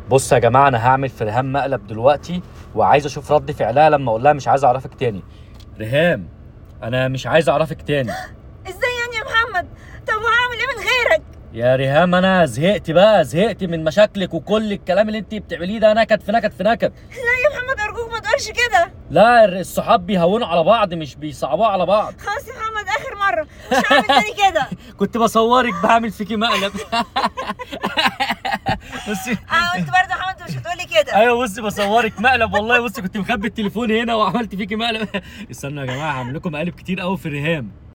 بص يا جماعه انا هعمل في ريهام مقلب دلوقتي وعايز اشوف رد فعلها لما اقول لها مش عايز اعرفك تاني ريهام انا مش عايز اعرفك تاني ازاي يعني يا محمد طب وهعمل ايه من غيرك يا ريهام انا زهقت بقى زهقت من مشاكلك وكل الكلام اللي انت بتعمليه ده نكد في نكد في نكد لا يا محمد ارجوك ما تقولش كده لا الصحاب بيهونوا على بعض مش بيصعبوا على بعض خلاص يا محمد اخر مره مش هعمل تاني كده كنت بصورك بعمل فيكي مقلب بصي اه وانت برضه يا محمد مش هتقولي كده ايوه بصي بصورك مقلب والله بصي كنت مخبي التليفون هنا وعملت فيكي مقلب استنوا يا جماعه هعمل لكم مقالب كتير قوي في ريهام